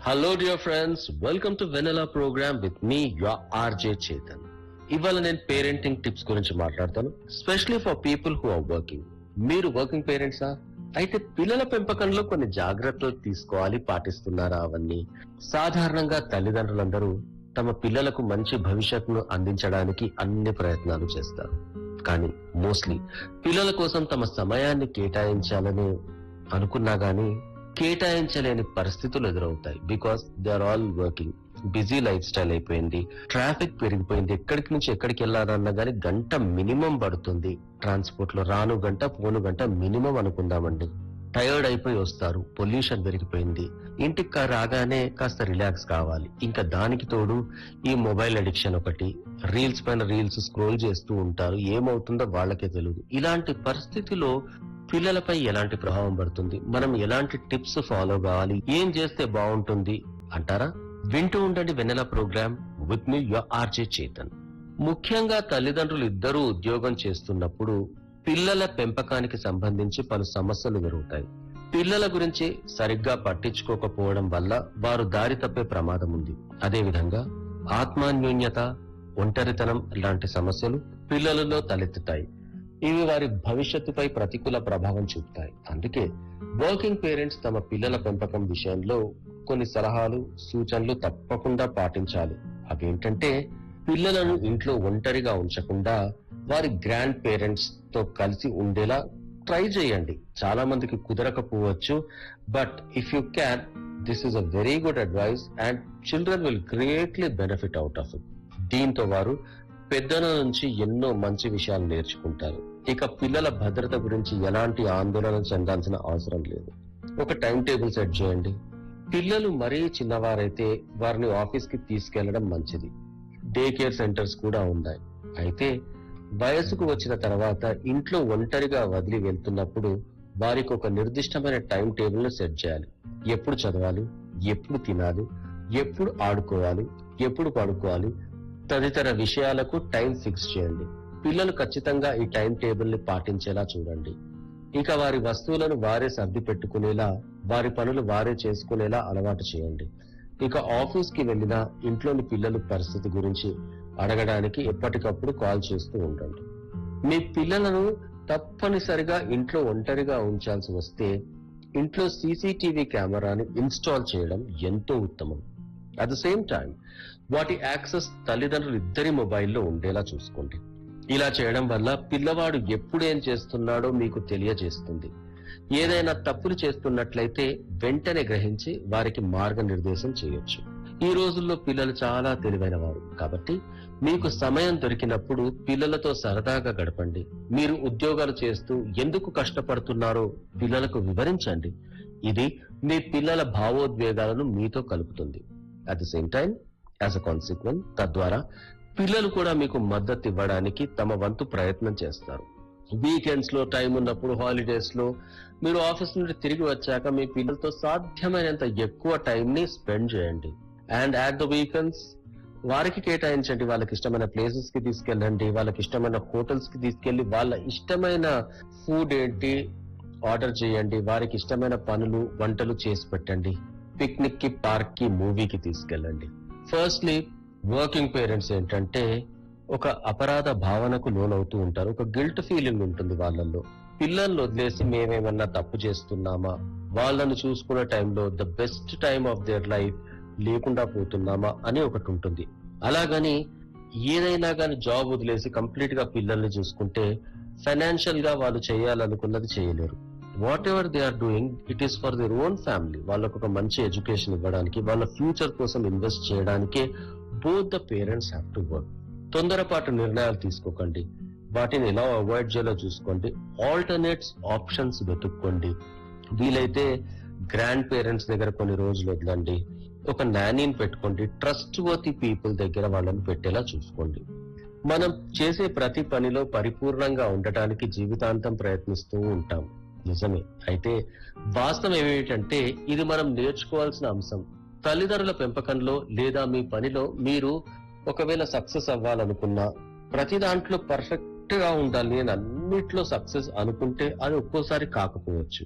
Hello dear friends welcome to Vennela program with me your RJ Chetan ఇవాళ నేను parenting tips గురించి మాట్లాడతాను specially for people who are working మీరు working పేరెంట్సా అయితే పిల్లల పెంపకంలో కొన్ని జాగ్రత్తలు తీసుకోవాలి పాటిస్తున్నారా అవన్నీ సాధారణంగా తల్లిదండ్రులందరూ తమ పిల్లలకు మంచి భవిష్యత్తును అందించడానికి అన్ని ప్రయత్నాలు చేస్తారు కానీ మోస్ట్లీ పిల్లల కోసం తమ సమయాన్ని కేటాయించాలని అనుకున్నా గానీ కేటాయించలేని పరిస్థితులు ఎదురవుతాయి because they are all working busy lifestyle అయిపోయింది ట్రాఫిక్ పెరిగిపోయింది ఎక్కడికి నుంచి ఎక్కడికి వెళ్ళాలన్నా గానీ గంట మినిమం పడుతుంది ట్రాన్స్పోర్ట్ లో రాను గంట పోను గంట మినిమం అనుకుందామండి టైర్డ్ అయిపోయి వస్తారు పొల్యూషన్ పెరిగిపోయింది ఇంటికి కా- రాగానే కాస్త రిలాక్స్ కావాలి ఇంకా దానికి తోడు ఈ మొబైల్ అడిక్షన్ ఒకటి రీల్స్ పైన రీల్స్ స్క్రోల్ చేస్తూ ఉంటారు ఏమవుతుందో వాళ్ళకే తెలియదు ఇలాంటి పరిస్థితిలో పిల్లలపై ఎలాంటి ప్రభావం పడుతుంది మనం ఎలాంటి టిప్స్ ఫాలో కావాలి ఏం చేస్తే బాగుంటుంది అంటారా వింటూ ఉండండి Vennela program with me your RJ Chetan ముఖ్యంగా తల్లిదండ్రులు ఇద్దరూ ఉద్యోగం చేస్తున్నప్పుడు పిల్లల పెంపకానికి సంబంధించి పలు సమస్యలు ఎదురవుతాయి పిల్లల గురించి సరిగ్గా పట్టించుకోకపోవడం వల్ల వారు దారి తప్పే ప్రమాదం ఉంది అదేవిధంగా ఆత్మాన్యూన్యత ఒంటరితనం లాంటి సమస్యలు పిల్లలలో తలెత్తుతాయి ఇవి వారి భవిష్యత్తుపై ప్రతికూల ప్రభావం చూపుతాయి అందుకే వర్కింగ్ పేరెంట్స్ తమ పిల్లల పెంపకం విషయంలో కొన్ని సలహాలు సూచనలు తప్పకుండా పాటించాలి అవేంటంటే పిల్లలను ఇంట్లో ఒంటరిగా ఉంచకుండా వారి గ్రాండ్ పేరెంట్స్ తో కలిసి ఉండేలా ట్రై చేయండి చాలా మందికి కుదరకపోవచ్చు but if you can this is a very good advice and children will greatly benefit out of it దీంతో వారు పెద్దల నుంచి ఎన్నో మంచి విషయాలు నేర్చుకుంటారు ఇక పిల్లల భద్రత గురించి ఎలాంటి ఆందోళన చెందాల్సిన అవసరం లేదు ఒక టైం టేబుల్ సెట్ చేయండి పిల్లలు మరీ చిన్నవారైతే వారిని ఆఫీస్ కి తీసుకెళ్లడం మంచిది డే కేర్ సెంటర్స్ కూడా ఉన్నాయి అయితే వయసుకు వచ్చిన తర్వాత ఇంట్లో ఒంటరిగా వదిలి వెళ్తున్నప్పుడు వారికి ఒక నిర్దిష్టమైన టైం టేబుల్ ను సెట్ చేయాలి ఎప్పుడు చదవాలి ఎప్పుడు తినాలి ఎప్పుడు ఆడుకోవాలి ఎప్పుడు పడుకోవాలి తదితర విషయాలకు టైం ఫిక్స్ చేయండి పిల్లలు ఖచ్చితంగా ఈ టైం టేబుల్ ని పాటించేలా చూడండి ఇక వారి వస్తువులను వారే సర్ది పెట్టుకునేలా వారి పనులు వారే చేసుకునేలా అలవాటు చేయండి ఇక ఆఫీస్ కి వెళ్ళినా ఇంట్లోని పిల్లల పరిస్థితి గురించి అడగడానికి ఎప్పటికప్పుడు కాల్ చేస్తూ ఉండండి మీ పిల్లలను తప్పనిసరిగా ఇంట్లో ఒంటరిగా ఉంచాల్సి వస్తే ఇంట్లో సీసీటీవీ కెమెరాని ఇన్స్టాల్ చేయడం ఎంతో ఉత్తమం అట్ ద సేమ్ టైం వాటి యాక్సెస్ తల్లిదండ్రులు ఇద్దరి మొబైల్లో ఉండేలా చూసుకోండి ఇలా చేయడం వల్ల పిల్లవాడు ఎప్పుడు ఏం చేస్తున్నాడో మీకు తెలియజేస్తుంది ఏదైనా తప్పులు చేస్తున్నట్లయితే వెంటనే గ్రహించి వారికి మార్గనిర్దేశం చేయొచ్చు ఈ రోజుల్లో పిల్లలు చాలా తెలివైన వారు కాబట్టి మీకు సమయం దొరికినప్పుడు పిల్లలతో సరదాగా గడపండి మీరు ఉద్యోగాలు చేస్తూ ఎందుకు కష్టపడుతున్నారో పిల్లలకు వివరించండి ఇది మీ పిల్లల భావోద్వేగాలను మీతో కలుపుతుంది at the same time as a consequence తద్వారా పిల్లలు కూడా మీకు మద్దతు ఇవ్వడానికి తమ వంతు ప్రయత్నం చేస్తారు వీకెండ్స్ లో టైం ఉన్నప్పుడు హాలిడేస్ లో మీరు ఆఫీస్ నుండి తిరిగి వచ్చాక మీ పిల్లలతో సాధ్యమైనంత ఎక్కువ టైం ని స్పెండ్ చేయండి అండ్ యాట్ ద వీకెండ్స్ వారికి కేటాయించండి వాళ్ళకి ఇష్టమైన ప్లేసెస్ కి తీసుకెళ్ళండి వాళ్ళకి ఇష్టమైన హోటల్స్ కి తీసుకెళ్లి వాళ్ళ ఇష్టమైన ఫుడ్ ఏంటి ఆర్డర్ చేయండి వారికి ఇష్టమైన పనులు వంటలు చేసి పెట్టండి పిక్నిక్ కి పార్క్ కి మూవీకి తీసుకెళ్ళండి ఫస్ట్లీ వర్కింగ్ పేరెంట్స్ ఏంటంటే ఒక అపరాధ భావనకు లోనవుతూ ఉంటారు ఒక గిల్ట్ ఫీలింగ్ ఉంటుంది వాళ్ళల్లో పిల్లల్ని వదిలేసి మేమేమన్నా తప్పు చేస్తున్నామా వాళ్ళను చూసుకునే టైంలో the best time of their life లేకుండా పోతున్నామా అని ఒకటి ఉంటుంది అలాగని ఏదైనా కానీ జాబ్ వదిలేసి కంప్లీట్ గా పిల్లల్ని చూసుకుంటే ఫైనాన్షియల్ గా వాళ్ళు చేయాలనుకున్నది చేయలేరు whatever they are doing it is for their own family వాళ్ళకు ఒక మంచి ఎడ్యుకేషన్ ఇవ్వడానికి వాళ్ళ ఫ్యూచర్ కోసం ఇన్వెస్ట్ చేయడానికే both the parents have to work తొందరపాటు నిర్ణయాలు తీసుకోకండి వాటిని ఎలా అవాయిడ్ చేయాలో చూసుకోండి ఆల్టర్నేట్స్ ఆప్షన్స్ వెతుక్కోండి వీలైతే గ్రాండ్ పేరెంట్స్ దగ్గర కొన్ని రోజులు వదలండి ఒక నానీని పెట్టుకోండి ట్రస్ట్ వర్తి పీపుల్ దగ్గర వాళ్ళని పెట్టేలా చూసుకోండి మనం చేసే ప్రతి పనిలో పరిపూర్ణంగా ఉండటానికి జీవితాంతం ప్రయత్నిస్తూ ఉంటాం నిజమే అయితే వాస్తవం ఏమిటంటే ఇది మనం నేర్చుకోవాల్సిన అంశం తల్లిదండ్రుల పెంపకంలో లేదా మీ పనిలో మీరు ఒకవేళ సక్సెస్ అవ్వాలనుకున్నా ప్రతి దాంట్లో పర్ఫెక్ట్ గా ఉండాలి నేను అన్నిట్లో సక్సెస్ అనుకుంటే అది ఒక్కోసారి కాకపోవచ్చు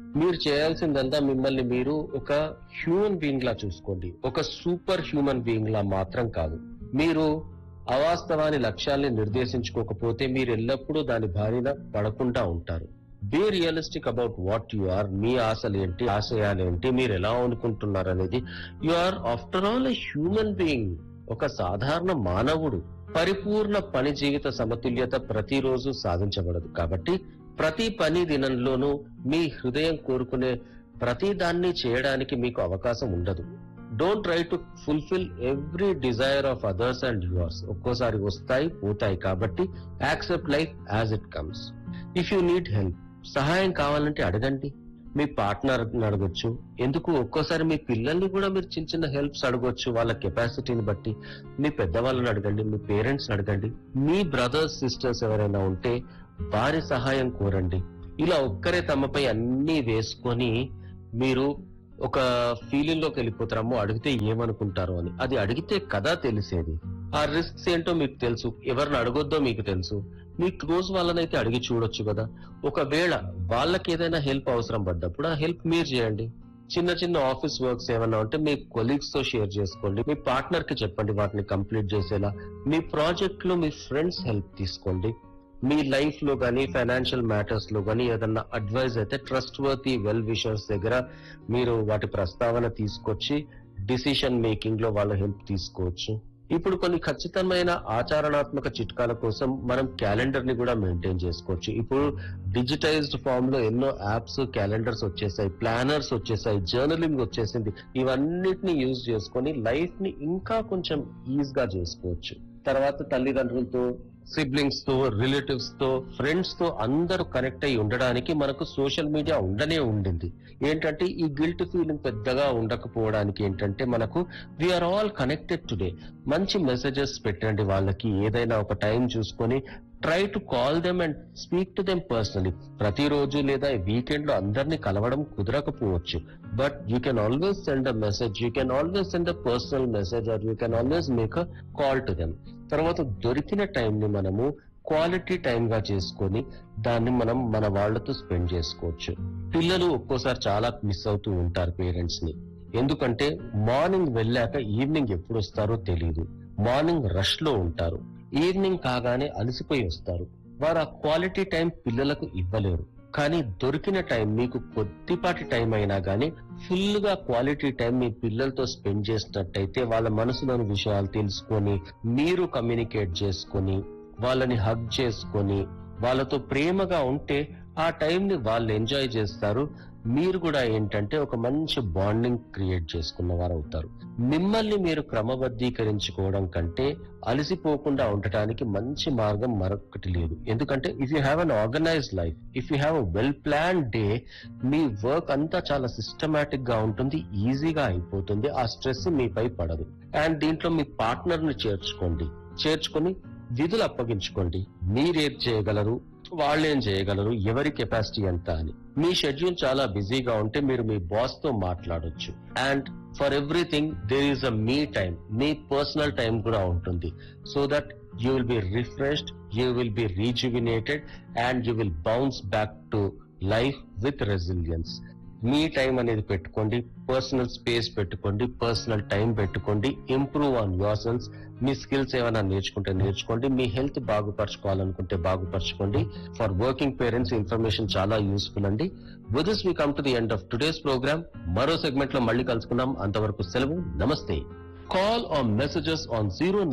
మీరు చేయాల్సిందంతా మిమ్మల్ని మీరు ఒక హ్యూమన్ బీయింగ్ లా చూసుకోండి ఒక సూపర్ హ్యూమన్ బీయింగ్ లా మాత్రం కాదు మీరు అవాస్తవాని లక్ష్యాల్ని నిర్దేశించుకోకపోతే మీరు ఎల్లప్పుడూ దాని బారిన పడకుండా ఉంటారు be realistic about what you are మీ ఆశలు ఏంటి ఆశయాలు ఏంటి మీరు ఎలా అనుకుంటున్నారు అనేది you are after all a human being ఒక సాధారణ మానవుడు పరిపూర్ణ పని జీవిత సమతుల్యత ప్రతిరోజు సాధించబడదు కాబట్టి ప్రతి పని దినంలోనూ మీ హృదయం కోరుకునే ప్రతి దాన్ని చేయడానికి మీకు అవకాశం ఉండదు don't try to fulfil every desire of others and yours ఒక్కోసారి వస్తాయి పోతాయి కాబట్టి accept life as it comes if you need help సహాయం కావాలంటే అడగండి మీ పార్ట్నర్ అడగొచ్చు ఎందుకు ఒక్కోసారి మీ పిల్లల్ని కూడా మీరు చిన్న చిన్న హెల్ప్స్ అడగొచ్చు వాళ్ళ కెపాసిటీని బట్టి మీ పెద్దవాళ్ళని అడగండి మీ పేరెంట్స్ అడగండి మీ బ్రదర్స్ సిస్టర్స్ ఎవరైనా ఉంటే వారి సహాయం కోరండి ఇలా ఒక్కరే తమపై అన్ని వేసుకొని మీరు ఒక ఫీలింగ్ లోకి వెళ్ళిపోతారమ్మో అడిగితే ఏమనుకుంటారో అని అది అడిగితే కదా తెలిసేది ఆ రిస్క్స్ ఏంటో మీకు తెలుసు ఎవరిని అడగొద్దో మీకు తెలుసు మీ క్లోజ్ వాళ్ళనైతే అడిగి చూడొచ్చు కదా ఒకవేళ వాళ్ళకి ఏదైనా హెల్ప్ అవసరం పడ్డప్పుడు ఆ హెల్ప్ మీరు చేయండి చిన్న చిన్న ఆఫీస్ వర్క్స్ ఏమన్నా ఉంటే మీ కొలీగ్స్ తో షేర్ చేసుకోండి మీ పార్ట్నర్ కి చెప్పండి వాటిని కంప్లీట్ చేసేలా మీ ప్రాజెక్ట్ లో మీ ఫ్రెండ్స్ హెల్ప్ తీసుకోండి మీ లైఫ్ లో గానీ ఫైనాన్షియల్ మ్యాటర్స్ లో గానీ ఏదన్నా అడ్వైజ్ అయితే ట్రస్ట్ వర్తీ వెల్ విషర్స్ దగ్గర మీరు వాటి ప్రస్తావన తీసుకొచ్చి డిసిషన్ మేకింగ్ లో వాళ్ళ హెల్ప్ తీసుకోవచ్చు ఇప్పుడు కొన్ని ఖచ్చితమైన ఆచరణాత్మక చిట్కాల కోసం మనం క్యాలెండర్ ని కూడా మెయింటైన్ చేసుకోవచ్చు ఇప్పుడు డిజిటైజ్డ్ ఫామ్ లో ఎన్నో యాప్స్ క్యాలెండర్స్ వచ్చేసాయి ప్లానర్స్ వచ్చేసాయి జర్నలింగ్ వచ్చేసింది ఇవన్నిటిని యూజ్ చేసుకొని లైఫ్ ని ఇంకా కొంచెం ఈజ్ గా చేసుకోవచ్చు తర్వాత తల్లిదండ్రులతో సిబ్లింగ్స్ తో రిలేటివ్స్ తో ఫ్రెండ్స్ తో అందరూ కనెక్ట్ అయి ఉండడానికి మనకు సోషల్ మీడియా ఉండనే ఉండింది ఏంటంటే ఈ గిల్ట్ ఫీలింగ్ పెద్దగా ఉండకపోవడానికి ఏంటంటే మనకు వీఆర్ ఆల్ కనెక్టెడ్ టుడే మంచి మెసేజెస్ పెట్టండి వాళ్ళకి ఏదైనా ఒక టైం చూసుకొని try to call them and speak to them personally ప్రతిరోజు లేదా వీకెండ్ లో అందరినీ కలవడం కుదరకపోవచ్చు but you can always send a message you can always send a personal message or you can always make a call to them తర్వాత దొరికిన time ని మనము క్వాలిటీ టైం గా చేసుకొని దాన్ని మనం మన వాళ్ళతో స్పెండ్ చేసుకోవచ్చు పిల్లలు ఒక్కోసారి చాలా మిస్ అవుతూ ఉంటారు పేరెంట్స్ ని ఎందుకంటే మార్నింగ్ వెళ్ళాక ఈవినింగ్ ఎప్పుడు వస్తారో తెలియదు మార్నింగ్ రష్ లో ఉంటారు ఈవినింగ్ కాగానే అలసిపోయి వస్తారు వారు ఆ క్వాలిటీ టైం పిల్లలకు ఇవ్వలేరు కానీ దొరికిన టైం మీకు కొద్దిపాటి టైం అయినా గానీ ఫుల్ గా క్వాలిటీ టైం మీ పిల్లలతో స్పెండ్ చేసినట్టయితే వాళ్ళ మనసులోని విషయాలు తెలుసుకొని మీరు కమ్యూనికేట్ చేసుకొని వాళ్ళని హగ్ చేసుకొని వాళ్ళతో ప్రేమగా ఉంటే ఆ టైం ని వాళ్ళు ఎంజాయ్ చేస్తారు మీరు కూడా ఏంటంటే ఒక మంచి బాండింగ్ క్రియేట్ చేసుకున్న వారు అవుతారు మిమ్మల్ని మీరు క్రమబద్ధీకరించుకోవడం కంటే అలసిపోకుండా ఉండటానికి మంచి మార్గం మరొకటి లేదు ఎందుకంటే if you have an organised life if you have a well plan day మీ వర్క్ అంతా చాలా సిస్టమేటిక్ గా ఉంటుంది ఈజీగా అయిపోతుంది ఆ స్ట్రెస్ మీపై పడదు అండ్ దీంట్లో మీ పార్ట్నర్ ని చేర్చుకోండి చేర్చుకొని విధులు అప్పగించుకోండి మీరేం చేయగలరు వాళ్ళేం చేయగలరు ఎవరి కెపాసిటీ ఎంత అని మీ షెడ్యూల్ చాలా బిజీగా ఉంటే మీరు మీ బాస్ తో మాట్లాడొచ్చు and for everything there is a మీ టైం మీ పర్సనల్ టైం కూడా ఉంటుంది so that you will be refreshed you will be rejuvenated and you will bounce back to life with resilience మీ టైం అనేది పెట్టుకోండి పర్సనల్ స్పేస్ పెట్టుకోండి personal time పెట్టుకోండి improve on yourselves మీ skills ఏమైనా నేర్చుకుంటే నేర్చుకోండి మీ హెల్త్ బాగుపరచుకోవాలనుకుంటే బాగుపరచుకోండి ఫర్ వర్కింగ్ పేరెంట్స్ ఇన్ఫర్మేషన్ చాలా యూస్ఫుల్ అండి with this we come to the end of today's program మరో సెగ్మెంట్ లో మళ్ళీ కలుసుకుందాం అంతవరకు సెలవు నమస్తే Call or messages on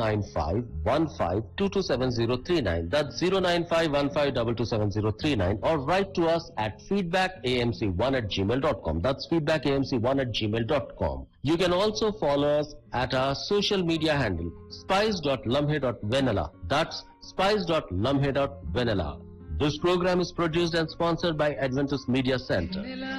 09515227039. That's 09515227039 or write to us at feedbackamc1 at gmail.com. That's feedbackamc1 at gmail.com. You can also follow us at our social media handle spice.lumhe.vanilla. That's spice.lumhe.vanilla. This program is produced and sponsored by Adventist Media Center.